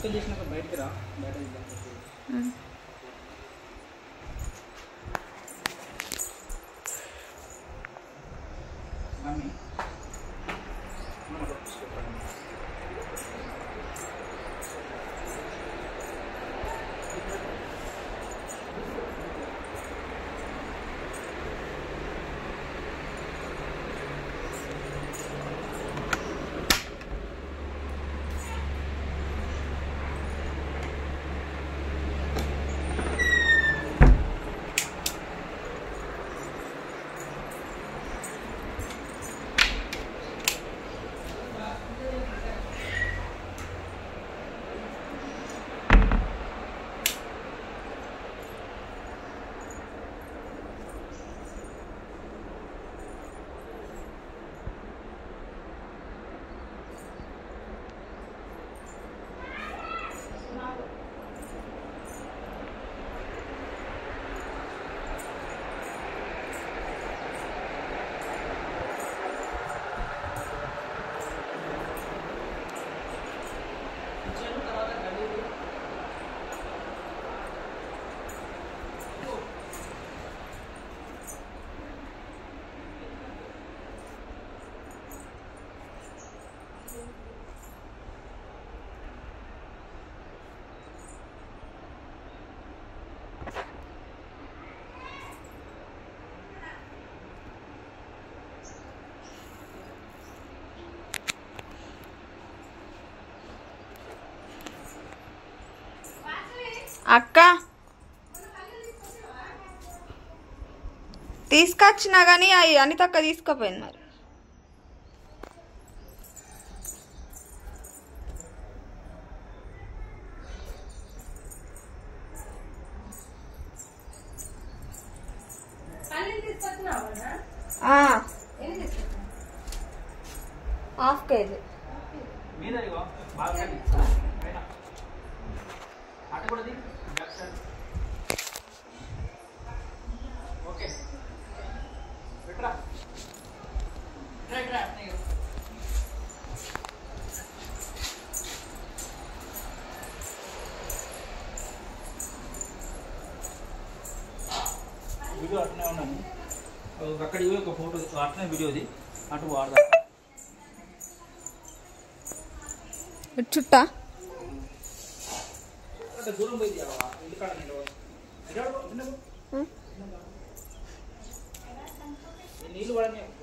Photo తీసినాక బయటికి రా బయట తీద్దాం. మమ్మీ మమ్మీ తీసుకుంటాను. అక్క తీసుకొచ్చినా కానీ అవి అనితక్క తీసుకుపోయింది మరి ఆ, హాఫ్ కేజీ మీద ఇగో బాల్కనీ పైన అటు కూడా దిగు బ్యాక్ సైడ్ ఓకే పెట్టరా రైట్ రా నీకు వీడియో అట్లనే ఉన్నాను అక్కడ ఇవి ఒక ఫోటో అట్లనే వీడియోది అటు వాడదాం చుట్టా అంటే దూరం పోయి తీయాలా? ఇంటికాడ నిలబడు. నిలబడు, నిలబడు. ఉం. ఈ నీళ్ళు పడని